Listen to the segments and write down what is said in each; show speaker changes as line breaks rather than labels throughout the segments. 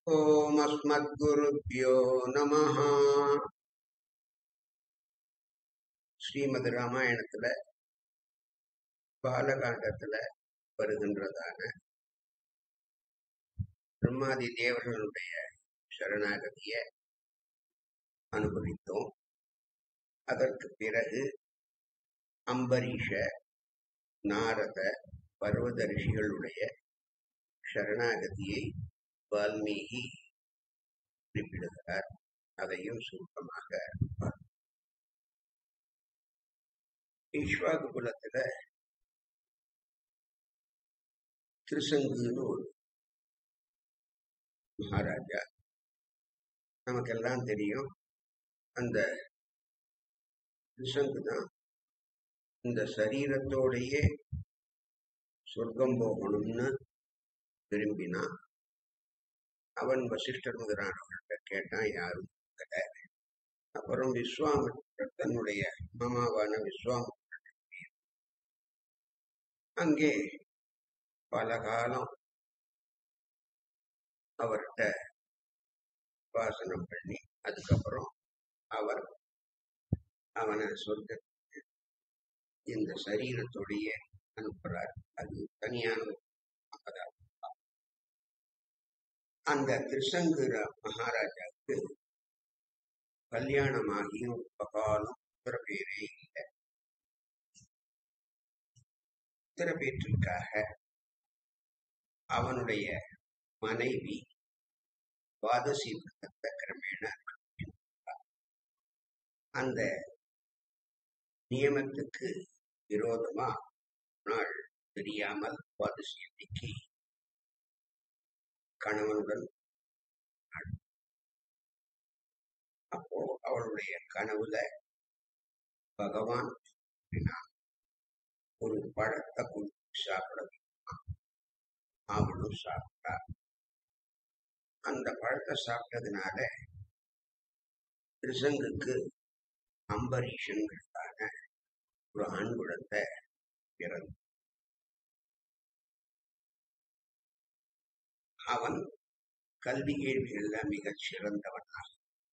ஓம் அஸ்மத்குருப்யோ நமஹ ஸ்ரீமத் ராமாயணத்துல பாலகாண்டத்துல வருகின்றதான பிரம்மாதி தேவர்களுடைய சரணாகதிய அனுபவித்தோம் அதற்கு பிறகு அம்பரீஷ நாரத பர்வத ரிஷிகளுடைய சரணாகதியை வால்மீகி குறிப்பிடுகிறார் அதையும் சுருக்கமாக பார்ப்போம். ஈஸ்வாகு குலத்துல திருசங்குன்னு ஒரு மகாராஜா நமக்கெல்லாம் தெரியும் அந்த திருசங்கு தான் இந்த சரீரத்தோடையே சொர்க்கம் போகணும்னு விரும்பினான் அவன் வசிஷ்டர் முதலானவர்கிட்ட கேட்டான் யாரும் கிடையாது அப்புறம் விஸ்வாமித்திரர் தன்னுடைய மாமாவான விஸ்வாமித்திரர் அங்கே பல காலம் அவர்கிட்ட வாசனம் பண்ணி அதுக்கப்புறம் அவர் அவனை சொர்க்கத்துக்கு இந்த சரீரத்தோடைய அனுப்புறார் அது தனியான ஒரு அதாவது அந்த திருசங்குர மகாராஜாவுக்கு கல்யாணமாகியும் பகாலம் உத்தர பேரே இல்லை உத்தர பேற்றுக்காக அவனுடைய மனைவி துவாதசி விரதத்தை கிரமேண அனுஷ்டித்தார். அந்த நியமத்துக்கு விரோதமா ஒரு நாள் தெரியாமல் துவாதசி அன்னைக்கு கணவனுடன் வாழ்ந்தாள். அப்போ அவளுடைய கனவுல பகவான் கூறினான், ஒரு பழத்தை கொடுத்து சாப்பிட வைத்தான். அவனும் சாப்பிட்டான் அந்த பழத்தை சாப்பிட்டதுனால திருசங்குக்கு அம்பரீஷன்கிறதான ஒரு ஆண் குழந்தை பிறந்து அவன் கல்வி கேள்விகள்ல மிகச் சிறந்தவனாக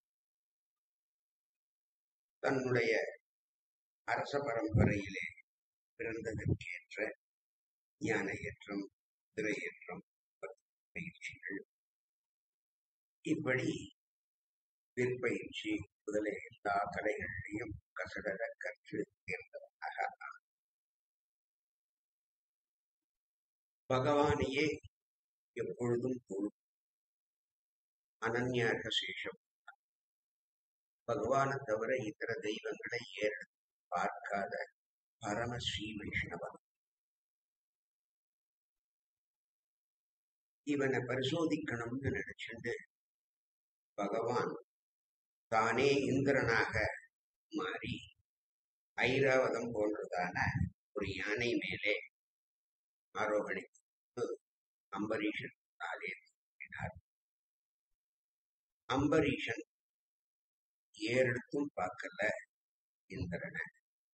தன்னுடைய அரச பரம்பரையிலே பிறந்ததற்கேற்ற ஞான ஏற்றம் திரையேற்றம் பயிற்சிகள் இப்படி விற்பயிற்சி முதலிய எல்லா கலைகளிலையும் கசடர கற்று தேர்ந்தவனாக ஆனான். பகவானையே எப்பொழுதும் தொழும் அனன்யாக சேஷம் பகவானை தவிர இதர தெய்வங்களை ஏறெடுத்து பார்க்காத பரம ஸ்ரீ வைஷ்ணவன் இவனை பரிசோதிக்கணும்னு நினைச்சுண்டு பகவான் தானே இந்திரனாக மாறி ஐராவதம் போன்றதான ஒரு யானை மேலே ஆரோகணித்து அம்பரீஷன் தாலே தூக்கினார் அம்பரீஷன் ஏறெடுத்தும் பார்க்கல இந்திரனை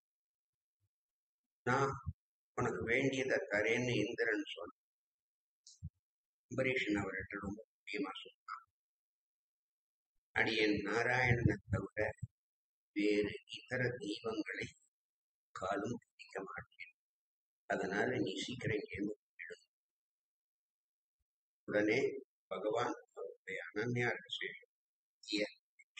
நான் உனக்கு வேண்டியதை தரேன்னு இந்திரன் சொன்ன அம்பரீஷன் அவர்கிட்ட ரொம்ப முக்கியமா சொன்னான் அடியன் நாராயணனை தவிர வேறு இதர தெய்வங்களை காலும் பிடிக்க மாட்டேன் அதனால நீ சீக்கிரம் இங்கேருந்து போயிடு. உடனே பகவான் அவருடைய அனன்யா ரகசிய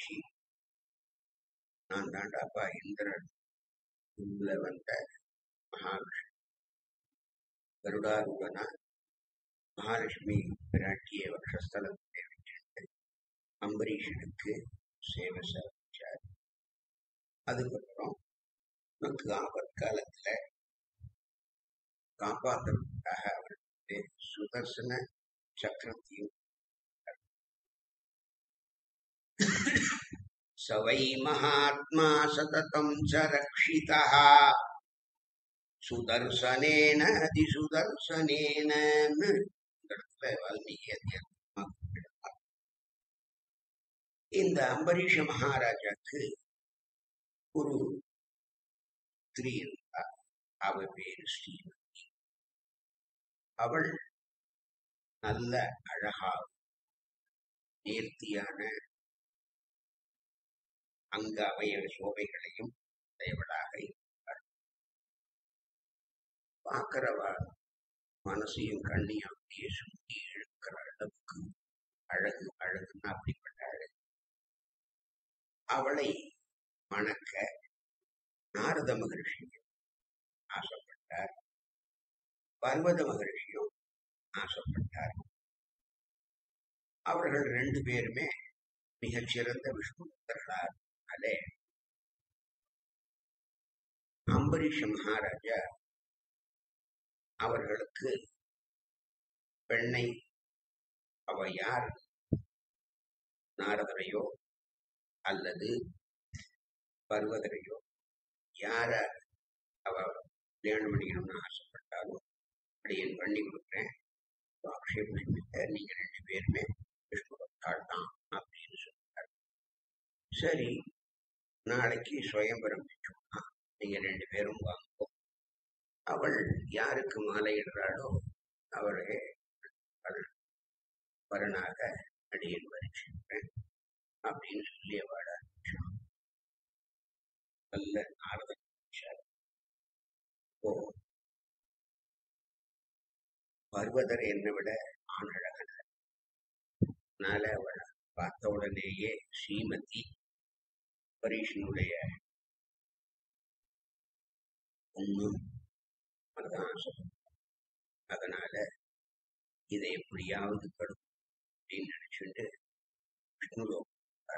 நான் தாண்டாப்பா இந்திரன் உள்ள வந்த மகாவிஷ்ணு கருடாரூபனா மகாலட்சுமி பிராட்டிய வக்ஷஸ்தலத்தை வச்சுட்டு அம்பரீஷனுக்கு சேவை சாதிச்சார் அதுக்கப்புறம் நமக்கு ஆபத்காலத்துல காப்பாற்றுறதுக்காக அவருக்கு சுதர்சன சக்கரத்தையும் சவை மகாத்மா சததம் ச ரக்ஷிதः சுதர்சனேன அதிசுதர்சனேன இந்த இடத்துல வால்மீகி அத்தியாத்மா குறிப்பிடுறார். இந்த அம்பரீஷ மகாராஜாக்கு ஒரு ஸ்திரீ இருந்தார் அவ பேரு ஸ்ரீமதி அவள் நல்ல அழகாகவும் நேர்த்தியான அங்க அவய சோபைகளையும் உடையவளாக இருப்பாள் பார்க்கிறவா மனசையும் கண்ணையும் அப்படியே சுண்டி இழுக்கிற அளவுக்கு அழகு அழகுன்னா அப்படிப்பட்ட அழகு அவளை மணக்க நாரத மகர்ஷியும் ஆசைப்பட்டார் பர்வத மகர்ஷியும் ஆசைப்பட்டார் அவர்கள் ரெண்டு பேருமே மிகச்சிறந்த விஷ்ணு பக்தர்களால் அதே அம்பரீஷ மகாராஜா அவர்களுக்கு பெண்ணை அவ யார் நாரதரையோ அல்லது பர்வதரையோ யார அவ கல்யாணம் பண்ணிக்கணும்னு ஆசைப்பட்டாலும் அப்படியேன் பண்ணி கொடுக்குறேன் ஆக்ஷேபம் இல்லை நீங்க ரெண்டு பேருமே விஷ்ணு பக்தாள் தான் அப்படின்னு சொல்றாரு சரி நாளைக்கு சுயம்பரம் வச்சோம்னா நீங்க ரெண்டு பேரும் வாங்குவோம் அவள் யாருக்கு மாலையிடுறாளோ அவளே அவள் வரனாக அடியன் பரீட்சிக்கிறேன் அப்படின்னு சொல்லி அவள் ஆரம்பிச்சான் நல்ல நாரதன் ஆரம்பிச்சார் ஓ பர்வதர் என்னை விட ஆணழகன் அதனால அவளை பார்த்த உடனேயே ஸ்ரீமதி பரீஷனுடைய ஒண்ணு அதுதான் ஆசைப்பட்டார் அதனால இதை எப்படியாவது கடும் அப்படின்னு நினைச்சுட்டு விஷ்ணுலோகம்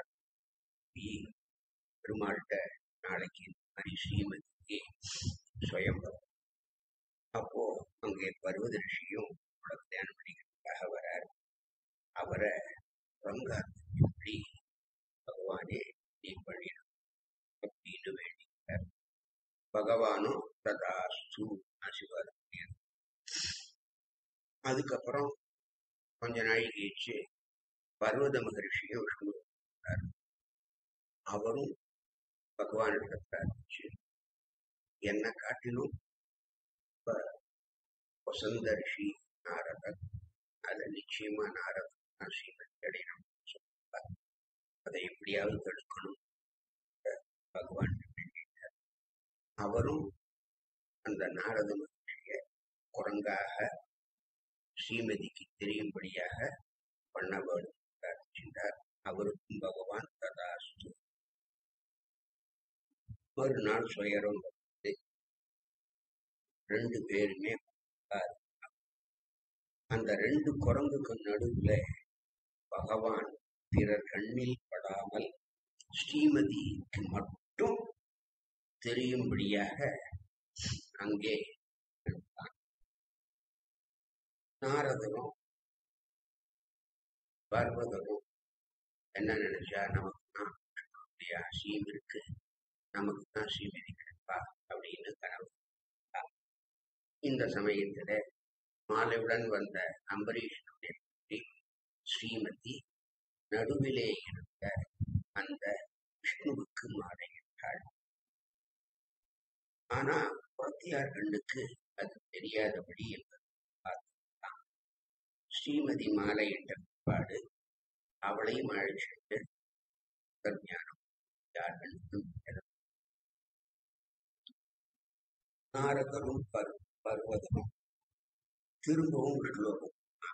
பெருமாள்கிட்ட நாளைக்கு இந்த மாதிரி ஸ்ரீமதிக்கு சுயம்பரம் அப்போ அங்கே பர்வத ரிஷியும் அவளை கல்யாணம் பண்ணிக்கிறதுக்காக வரார் அவரை பங்காத்து எப்படி பகவானே நீ பண்ணிடும் அப்படின்னு வேண்டிக்கிறார் பகவானும் ததாஸ்து ஆசீர்வாதம் பண்ணியார் அதுக்கப்புறம் கொஞ்ச நாள் கழிச்சு பர்வத மகரிஷியும் விஷ்ணு வந்தார். அவரும் பகவானிடத்தை பிரார்த்திச்சு என்ன காட்டிலும் இப்ப வசந்த ரிஷி நாரதர் அதுல நிச்சயமா நாரதர் ஸ்ரீமதி அடையணும் சொல்லுவார் அதை எப்படியாவது தடுக்கணும் பகவான் வேண்டிட்டார் அவரும் அந்த நாரத மகர்ஷிய குரங்காக ஸ்ரீமதிக்கு தெரியும்படியாக பண்ண வேண்டும் பிரார்த்தித்தார் அவருக்கும் பகவான் ததாஸ்து மறுநாள் சுயரம் வந்து ரெண்டு பேருமே பார்த்தார். அந்த ரெண்டு குரங்குக்கு நடுவுல பகவான் பிறர் கண்ணில் படாமல் ஸ்ரீமதிக்கு மட்டும் தெரியும்படியாக அங்கே நின்றான். நாரதரும் பர்வதரும் என்ன நினைச்சா நமக்கு தான் அப்படியா சீம் இருக்கு நமக்கு தான் ஸ்ரீமதி கிடைப்பா அப்படின்னு கனவு கண்டார். இந்த சமயத்துல மாலையுடன் வந்த அம்பரீஷனுடைய புத்திரி ஸ்ரீமதி நடுவிலே இருந்த அந்த விஷ்ணுவுக்கு மாலையிட்டாள் ஆனா புறத்தியார் கண்ணுக்கு அது தெரியாதபடி என்பது பார்த்துதான் ஸ்ரீமதி மாலையிட்ட பிற்பாடு அவளையும் அழைச்சிட்டு ஞானம் யார் கண்ணுக்கும் தெரியாது. நாரதரும் பர் பர்வதமும் திரும்பவும் விஷ்ணுலோகம்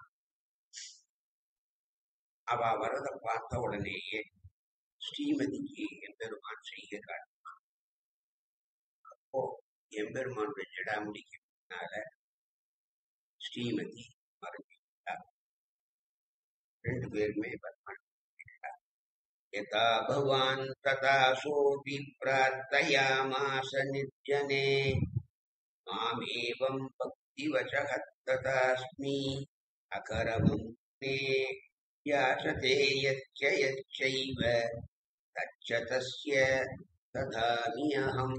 அவ வரத பார்த்த உடனேயே ஸ்ரீமதிக்கு எம்பெருமான் செய்ய காட்டினான் அப்போ எம்பெருமானுடைய ஜடாமுடிக்கு பின்னால ஸ்ரீமதி மறைஞ்சிட்டார் ரெண்டு பேருமே பகவான் கேட்டார். யதா பவான் ததா சோபி பிரார்த்தயாமாச நித்யனே மாமேவம் பக்திவசः ததாஸ்மி அகரவம் மே யாசதே யச்ச யச்சைவ தச்ச தஸ்ய ததாமி அகம்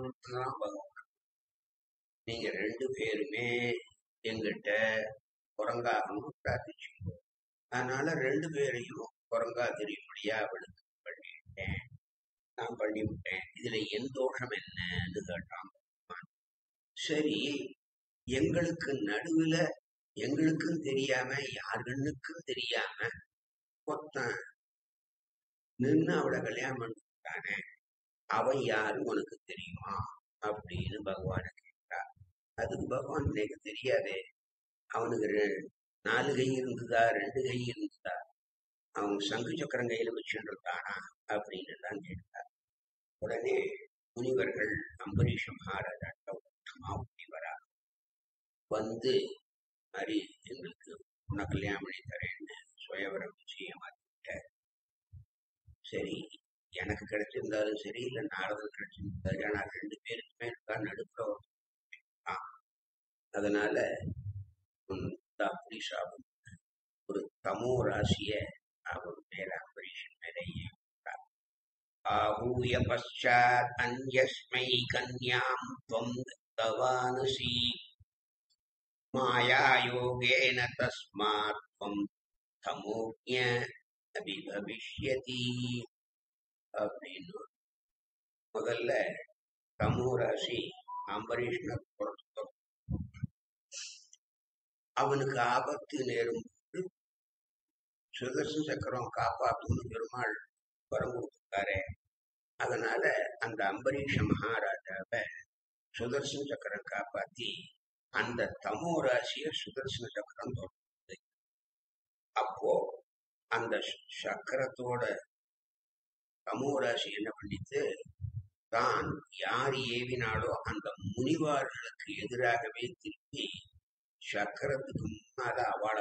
நீங்க ரெண்டு பேருமே எங்கிட்ட குரங்காகணும் பிரார்த்திச்சீங்க அதனால ரெண்டு பேரையும் குரங்கா தெரியும்படியா அவளுக்கு பண்ணிவிட்டேன் நான் பண்ணிவிட்டேன் இதுல என் தோஷம் என்னன்னு கேட்டான் பகவான். சரி எங்களுக்கு நடுவுல எங்களுக்கும் தெரியாம யார் கண்ணுக்கும் தெரியாம ஒருத்தன் நின்னு அவளை கல்யாணம் பண்ணிட்டானே அவன் யாரு உனக்கு தெரியுமா அப்படின்னு பகவான கேட்டார் அதுக்கு பகவான் எனக்கு தெரியாதே அவனுக்கு ரெ- நாலு கை இருந்ததா ரெண்டு கை இருந்ததா அவன் சங்கு சக்கரம் கையில வச்சுட்டு இருந்தானா அப்படின்னு எல்லாம் கேட்டார் உடனே முனிவர்கள் அம்பரீஷ மகாராஜாட்ட உத்தமா முனிவரா வந்து மாதிரி எங்களுக்கு உன்னை கல்யாணம் பண்ணி தரேன்னு சுயவரம் நிச்சயமா சரி எனக்கு கிடைச்சிருந்தாலும் சரி இல்ல நாரதன் கிடைச்சிருந்தாலும் ஏன்னா ரெண்டு பேருக்குமே இருக்கா நடுப்புற ஒருத்தன். அதனால உன் அப்படி சாபம் ஒரு தமோ ராசிய அவன் மேல அம்பரீஷன் மேல ஏவிட்டார். आहूय पश्चात् अन्यस्मै कन्यां त्वं दत्तवानसि मायायोगेन तस्मात् त्वं तमोज्ञ அபிபவிஷ்யதி அப்படின்னு முதல்ல தமோ ராசி அம்பரீஷ்ண பொறுத்து அவனுக்கு ஆபத்து நேரும் போது சுதர்சன சக்கரம் காப்பாத்துன்னு பெருமாள் வரம் கொடுத்துருக்காரே அதனால அந்த அம்பரீஷ மகாராஜாவை சுதர்சன சக்கரம் காப்பாத்தி அந்த தமோ ராசிய சுதர்சன சக்கரம் தொடர்ந்தது அப்போ அந்த ச- சக்கரத்தோட தமோ ராசி என்ன பண்ணிட்டு தான் யார் ஏவினாலோ அந்த முனிவார்களுக்கு எதிராகவே திருப்பி சக்கரத்துக்கு முன்னால அவளை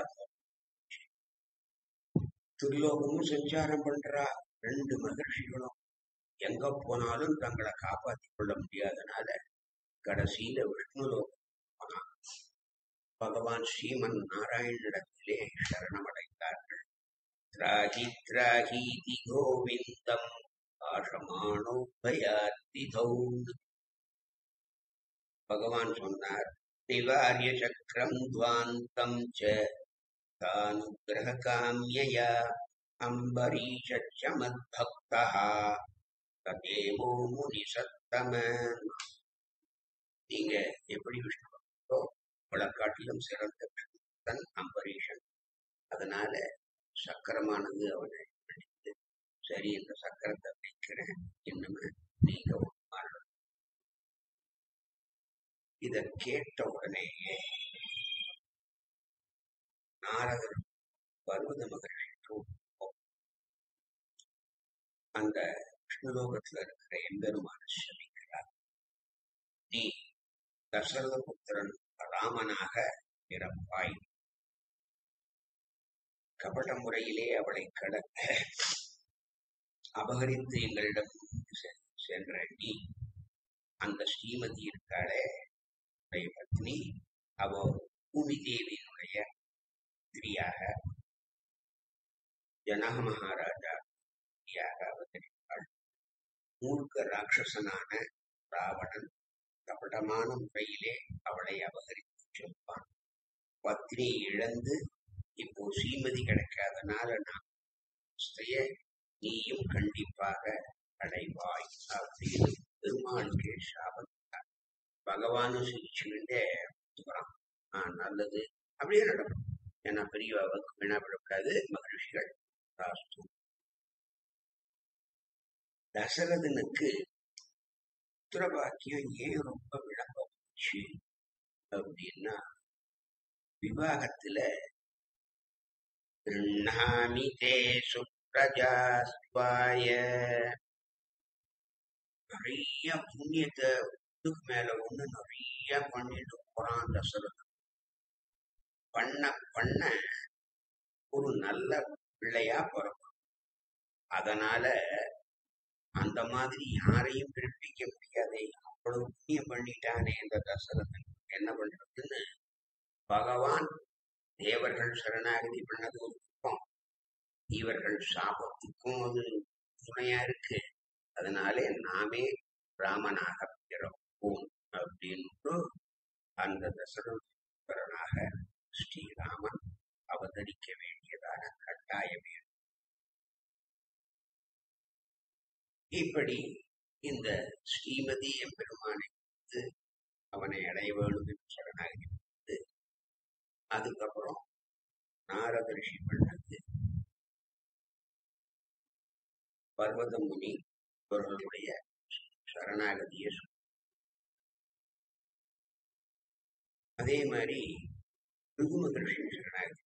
திருலோகமும் சஞ்சாரம் பண்றா ரெண்டு மகிழ்ச்சிகளும் எங்க போனாலும் தங்களை காப்பாத்திக் கொள்ள முடியாதனால கடைசியில விஷ்ணுலோகம் போனா பகவான் ஸ்ரீமன் நாராயணனிடத்திலே சரணமடைந்தார்கள் திராகி திராகீதி கோவிந்தம் ஆஷமானோ பயாத்திதௌ பகவான் சொன்னார் நிவாரிய சக்கரம் துவாந்தம் ச தானுகிரக காமியயா அம்பரீஷ மத்பக்தா ததேவோ முனி சத்தம நீங்க எப்படி விஷ்ணு பக்தோ வழக்காட்டிலும் சிறந்த விஷ்ணுதன் அம்பரீஷன் அதனால சக்கரமானது அவனை பிடித்து சரி இந்த சக்கரத்தை வைக்கிறேன் இன்னுமே நீங்க உட்காரணும். இத கேட்ட உடனேயே நாரதர் பர்வத மகரிஷிக்கும் அந்த விஷ்ணுலோகத்துல இருக்கிற எம்பெருமான சபிக்கிறார் நீ தசரத புத்திரன் ராமனாக பிறப்பாய் கபட முறையிலே அவளை கட அபகரித்து எங்களிடம் செ- சென்ற நீ அந்த ஸ்ரீமதி இருக்காளே உடைய பத்னி அவ பூமி தேவியினுடைய ஸ்திரியாக ஜனக மகாராஜா ஸ்திரியாக அவதரித்தாள் மூர்க்க ராட்சசனான ராவணன் கபடமான முறையிலே அவளை அபகரித்து செல்வான் பத்னி இழந்து இப்போ ஸ்ரீமதி கிடைக்காதனால நான் ஸ்திரிய நீயும் கண்டிப்பாக அடைவாய் அப்படின்னு பெருமாளுக்கு சாபம் பகவானும் சிரிச்சுக்கிட்டே சொல்றான் ஆ நல்லது அப்படியே நடக்கும் ஏன்னா பெரியவாவுக்கு வீணாப்படக்கூடாது மகரிஷிகள் ராஸ்து தசரதனுக்கு புத்திரபாக்கியம் ஏன் ரொம்ப விளம்பச்சு அப்படின்னா விவாகத்துல கிருண்ணாமி தே சுப்ரஜாஸ்வாய நிறைய புண்ணியத்தை ஒண்ணுக்கு மேல ஒண்ணு நிறைய பண்ணிட்டு போறான் தசரதன் பண்ண பண்ண ஒரு நல்ல பிள்ளையா பிறக்கும் அதனால அந்த மாதிரி யாரையும் பிறப்பிக்க முடியாதே அவ்வளவு புண்ணியம் பண்ணிட்டானே இந்த தசரதன் என்ன பண்றதுன்னு பகவான் தேவர்கள் சரணாகதி பண்ணது ஒரு குப்பம் இவர்கள் சாபத்துக்கும் அது துணையா இருக்கு அதனாலே நாமே ராமனாக பிறப்போம் அப்படின்னு அந்த தசரதனாக ஸ்ரீராமன் அவதரிக்க வேண்டியதான கட்டாயம் ஏற்பட்டது. இப்படி இந்த ஸ்ரீமதி எம்பெருமானை வந்து அவனை அடைய வேண்டும் என்று சரணாகதி பண்ணது. அதுக்கப்புறம் நாரத ரிஷி பண்ணது பர்வத முனி இவர்களுடைய சரணாகதியை சொல்~ அதே மாதிரி பிருகுமகர்ஷி சரணாகதி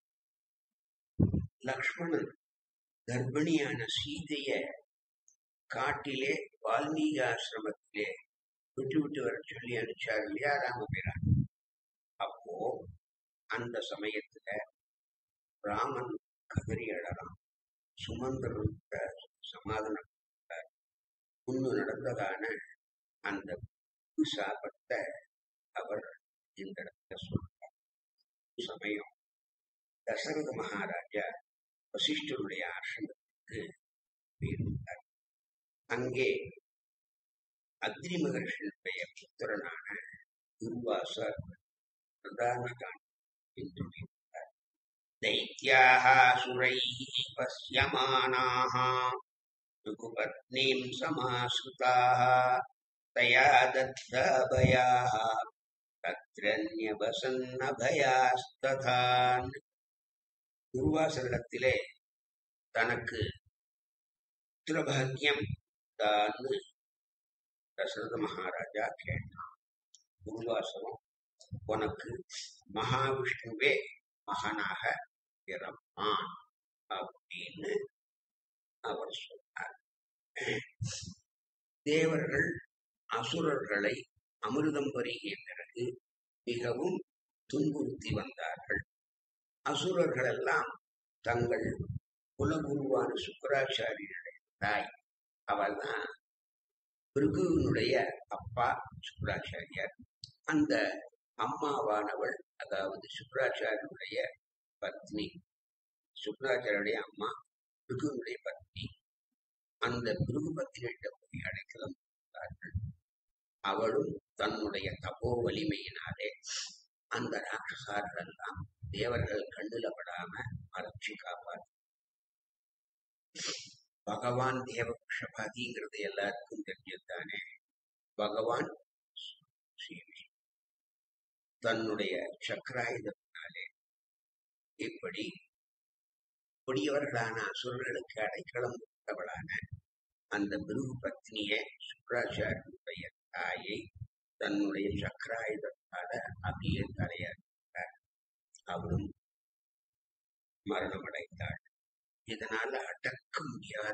லக்ஷ்மணன் கர்ப்பிணியான சீதைய காட்டிலே வால்மீகி ஆசிரமத்திலே விட்டு விட்டு வர சொல்லி அனுப்பிச்சார் இல்லையா ராமபிரான் அப்போ அந்த சமயத்துல ராமன் கதறி அழறான் சுமந்திரன் சமாதானம் கொடுத்தார். முன்னு நடந்ததான அந்த சாபத்தை அவர் இந்த இடத்துல சொல்றார் சமயம் தசரத மகாராஜா வசிஷ்டருடைய ஆசிரமத்துக்கு போயிருந்தார் அங்கே அக்னி மகர்ஷியுடைய புத்திரனான துர்வாசர் பிரதான என்று இருந்தார் दैत्याः सुरैः पश्यमानाः ऋकुपत्नीम् समाश्रिताः तया दत्ताभयाः तत्रन्यवसन्नभयास्तथान् துர்வாசரிடத்திலே தனக்கு புத்திரபாகியம் தான்னு தசரத மகாராஜா கேட்டான் துர்வாசனம் உனக்கு மகாவிஷ்ணுவே மகனாக பிறப்பான் அப்படின்னு அவர் சொன்னார் தேவர்கள் அசுரர்களை அமிர்தம் பருகிய பிறகு மிகவும் துன்புறுத்தி வந்தார்கள் அசுரர்கள் எல்லாம் தங்கள் குலகுருவான சுக்கராச்சாரியருடைய தாய் அவள் தான் பிருகுவினுடைய அப்பா சுக்கராச்சாரியார் அந்த அம்மாவானவள் அதாவது சுக்கராச்சாரியனுடைய பத்னி சுக்கராச்சாரியருடைய அம்மா பிருகுவினுடைய பத்னி அந்த பிருகு பத்னியிட்ட போய் அடைக்கலம் கொடுத்தார்கள் அவளும் தன்னுடைய தபோ வலிமையினாலே அந்த ராட்சசார்கள் எல்லாம் தேவர்கள் கண்ணுல படாம மறைச்சு காப்பார் பகவான் தேவபக்ஷபாதிங்கிறது எல்லாருக்கும் தெரிஞ்சதுதானே பகவான் ஸ்ரீ தன்னுடைய சக்கராயுதத்தினாலே இப்படி கொடியவர்களான அசுரர்களுக்கு அடைக்கலம் கொடுத்தவளான அந்த பிருகு பத்னிய சுக்கராச்சாரியனுடைய தாயை தன்னுடைய சக்கராயுதத்தால அப்படியே தலையாட்டார் அவரும் மரணம் அடைந்தாள் இதனால அடக்க முடியாத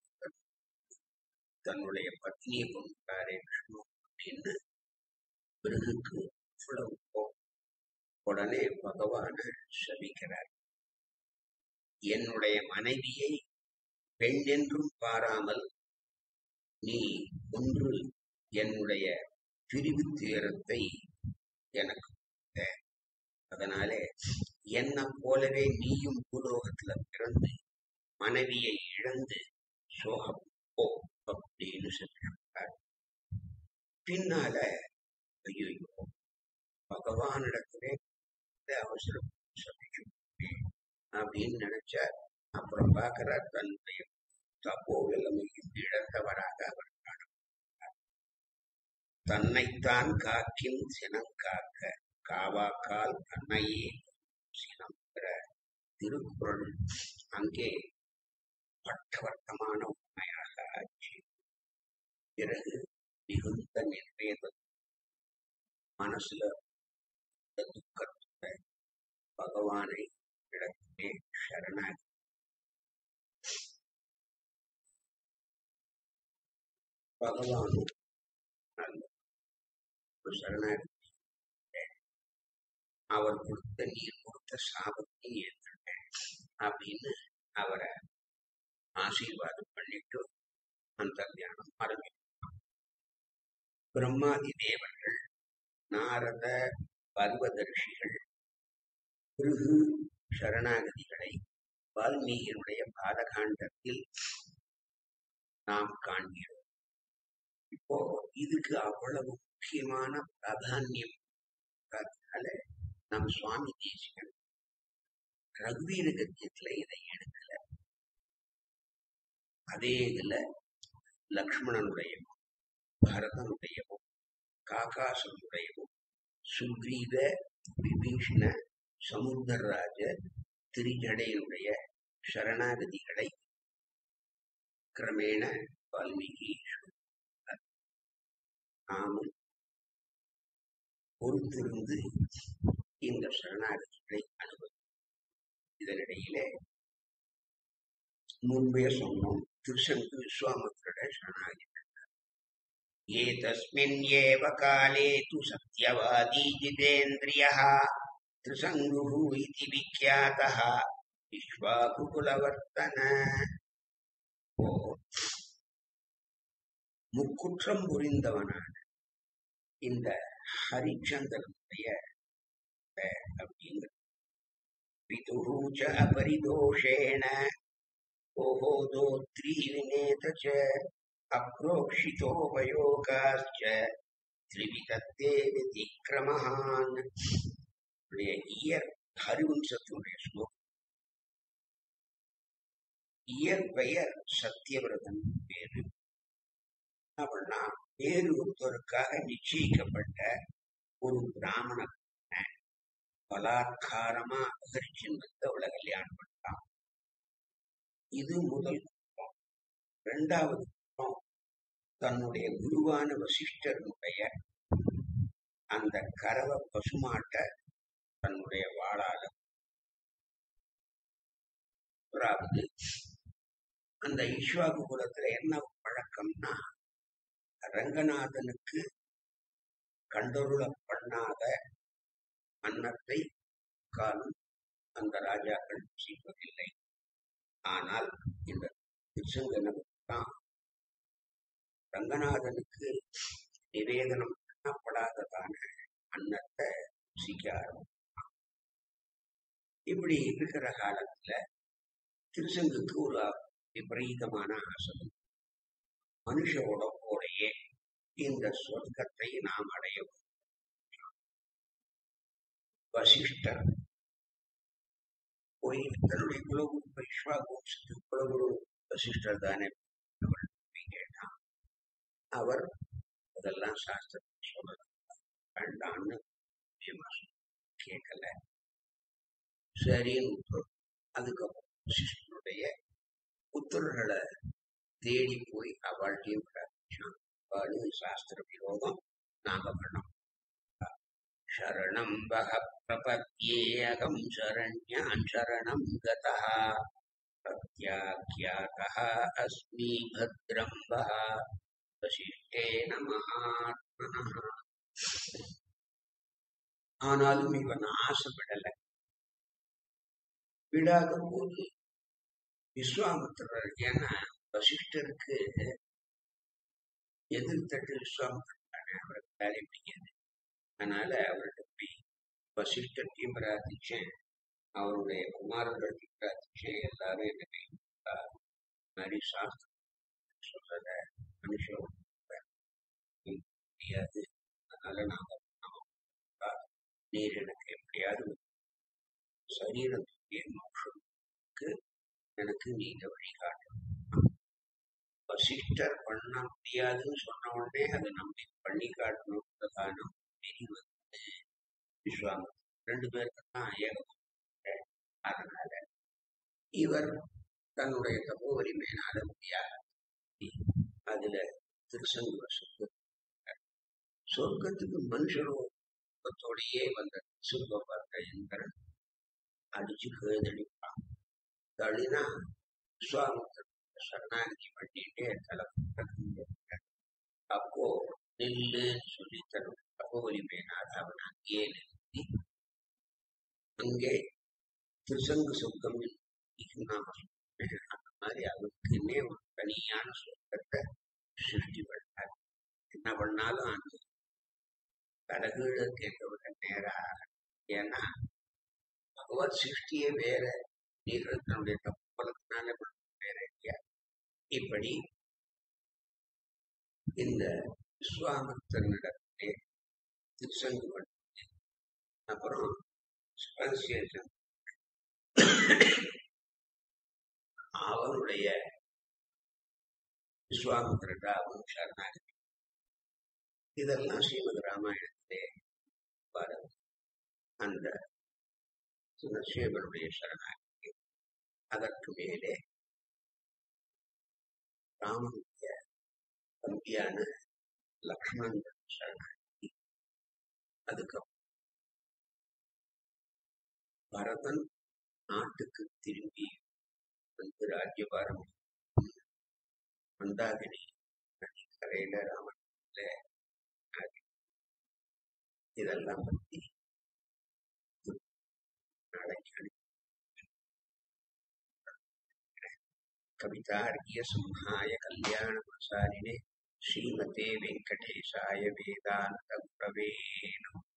தன்னுடைய பத்னியை கொண்டாரே விஷ்ணு அப்படின்னு பிறகுக்கு அவ்வளவு கோபம். உடனே பகவான சபிக்கிறார் என்னுடைய மனைவியை பெண் என்றும் பாராமல் நீ ஒன்று என்னுடைய பிரிவு துயரத்தை எனக்கு கொடுத்த. அதனாலே என்னை போலவே நீயும் பூலோகத்துல பிறந்து மனைவியை இழந்து சோகம் போ அப்படின்னு சொல்லியிருக்கார் பின்னால ஐயோ பகவானிடத்திலே இந்த அவசரம் சபிக்கும் அப்படின்னு நினைச்சார் அப்புறம் பார்க்கிறார் தன்னுடைய தப்போ நிலைமையில் இழந்தவராக அவர் காணப்படுகிறார் தன்னைத்தான் காக்கின் சினம் காக்க காவாக்கால் தன்னையே சினம்ங்கிற திருக்குறள் அங்கே பட்டவர்த்தமான உண்மையாக ஆச்சு பிறகு மிகுந்த நிர்வேதம் மனசுல இந்த துக்கத்தை பகவானை இடத்திலே சரணாகி பகவானும் நல்ல ஒரு சரணாகி அவர் கொடுத்த நீர் கொடுத்த சாபத்தை ஏற்றுட்டேன் அப்படின்னு அவரை ஆசீர்வாதம் பண்ணிட்டு அந்த தியானம் ஆரம்பித்தார் பிரம்மாதி தேவர்கள் நாரத பர்வதர்ஷிகள் பிருகு சரணாகதிகளை வால்மீகியினுடைய பாலகாண்டத்தில் நாம் காண்கிறோம் இப்போ இதுக்கு அவ்வளவு முக்கியமான பிராதானியம் இருக்கிறதுனால நம் சுவாமி தேசிகன் ரகுவீர கத்தியத்துல இதை எடுக்கல அதே இதுல லக்ஷ்மணனுடையவும் பரதனுடையவும் காகாசனுடையவும் சுக்ரீவ விபீஷண சமுத்திரராஜ திரிஜடையனுடைய சரணாகதிகளை கிரமேண வால்மீகி சொல்றார். நாமும் பொறுத்திருந்து இந்த சரணாகதிகளை அனுபவி இதனிடையிலே முன்பே சொன்னோம் திருசங்கு விஸ்வாமித்திரோட சரணாகதி ஏதஸ்மின் ஏவ காலே து சத்யவாதி ஜிதேந்திரியः திருசங்குः இதி விக்யாதः விஸ்வாகுகுலவர்த்தன ஓ முக்குற்றம் புரிந்தவனான இந்த ஹரிச்சந்திரனுடைய அஹ், அப்படிங்கிற பிதுः च अपरिदोषेण ओहो दोत्री विनेत च अप्रोक्षितोपयोगाश्च त्रिविधत्ते व्यतिक्रमहान् உடைய இயற் ஹரிவம்சத்தினுடைய ஸ்லோகம் இயற்பெயர் சத்தியவிரதன் பேரு அப்படின்னா வேறு ஒருத்தருக்காக நிச்சயிக்கப்பட்ட ஒரு பிராமண பெண்ணை பலாத்காரமா அபகரிச்சுன்னு அவளை கல்யாணம் பண்ணான் இது முதல் குற்றம் இரண்டாவது குற்றம் தன்னுடைய குருவான வசிஷ்டருடைய அந்த கரவ பசுமாட்டை தன்னுடைய வாளால அதாவது அந்த ஈஸ்வாகு குலத்துல என்ன பழக்கம்னா ரங்கநாதனுக்கு கண்டொருள பண்ணாத அன்னத்தை காலம் அந்த ராஜாக்கள் செய்வதில்லை ஆனால் இந்த திருச்சங்கனுக்குத்தான் ரங்கநாதனுக்கு நிவேதனம் பண்ணப்படாததான அன்னத்தை ருசிக்க ஆரம்பிச்சான் இப்படி இருக்கிற காலத்துல திருசங்குக்கு ஒரு விபரீதமான ஆசை மனுஷ உடம்போடையே இந்த சொர்க்கத்தை நாம் அடைய வேண்டும். வசிஷ்டர் போய் தன்னுடைய குலகுரு வைஸ்வாகோஷத்துக்கு குலகுரு வசிஷ்டர் தானே அவர் போய் கேட்டான் அவர் அதெல்லாம் சாஸ்திரத்தை சொல்லல வேண்டான்னு நிச்சயமா கேட்கல சரின்னு விட்டுரும். அதுக்கப்புறம் வசிஷ்டனுடைய புத்திரர்களை தேடி போய் அவள்கிட்டையும் பிரார்த்திச்சான் அவளு சாஸ்திர விரோதம் நாங்க பண்ணோம் சரணம் வக பிரபத்யேகம் சரண்யான் சரணம் கதः பிரத்யாख्यातः अस्मि भद्रं वः வசிஷ்டேன மகாத்மனः ஆனாலும் இவன் ஆசைப்படல விடாத போது விஸ்வாமித்திரர் ஏன்னா வசிஷ்டருக்கு எதிர்த்தட்டு விஸ்வாமித்திரர் தானே அவருக்கு வேலை பிடிக்காது அதனால அவர்கிட்ட போய் வசிஷ்டத்தையும் பிரார்த்திச்சேன் அவருடைய குமாரர்களையும் பிரார்த்திச்சேன் எல்லாரும் என்ன கை கொடுத்தா. இந்த மாதிரி சாஸ்திரம் சொல்றத மனுஷன் முடியாது அதனால நாங்க நாம நீர் எனக்கு எப்படியாவது சரீரத்துடைய மோஷத்துக்கு எனக்கு நீங்க வழிகாட்டணும் வசிஷ்டர் பண்ண முடியாதுன்னு சொன்ன உடனே அதை நம்பி பண்ணி காட்டணுன்றதான வெறி வந்து விஸ்வாமித்திரர் ரெண்டு பேருக்கு தான் ஏகம் அதனால இவர் தன்னுடைய தப்போ வலிமையினால முடியாது அதுல திருசங்கு வசத்து சொர்க்கத்துக்கு மனுஷரோடயே வந்த சிற்ப பார்த்த இந்திரன் அடிச்சு கேதளிப்பான் தள்ளினா விஸ்வாமித்திர சரணாகதி பண்ணிட்டே தலை அப்போ நில்லுன்னு சொல்லி தன்னுடைய தப்போ வலிமையினால் அவன் அங்கேயே நிறுத்தி அங்கே திருசங்கு சொர்க்கம் நாம அந்த மாதிரி அவருக்குன்னே ஒரு தனியான சொர்க்கத்தை சிருஷ்டி பண்ணார் என்ன பண்ணாலும் அந்த கடகீழ கேட்கவிட நேரம் ஏன்னா பகவத் சிருஷ்டியே வேற நீர் தன்னுடைய தப்பலத்தினால வேற இல்லையா இப்படி இந்த விஸ்வாமித்திரனிடத்திலே திருசங்கு பண்ணி அப்புறம் ஸ்பென்சியேஷன் அவனுடைய விஸ்வாமித்திரா அவன் சரணாகதி இதெல்லாம் ஸ்ரீமத் ராமாயணத்திலே வருது அந்த சுனசேவனுடைய சரணாகதி அதற்கு மேலே ராமனுடைய தம்பியான லக்ஷ்மணன் சரணாகி அதுக்கப்புறம் பரதன் நாட்டுக்கு திரும்பி வந்து ராஜ்யபாரம் மந்தாகினி நதிக்கரையில ராமன் இதெல்லாம் பத்தி நாளைக்கு कवितार्क्य सिंहाय कल्याणप्रसारिणे श्रीमते वेङ्कटेशाय वेदान्तगुरवे नमः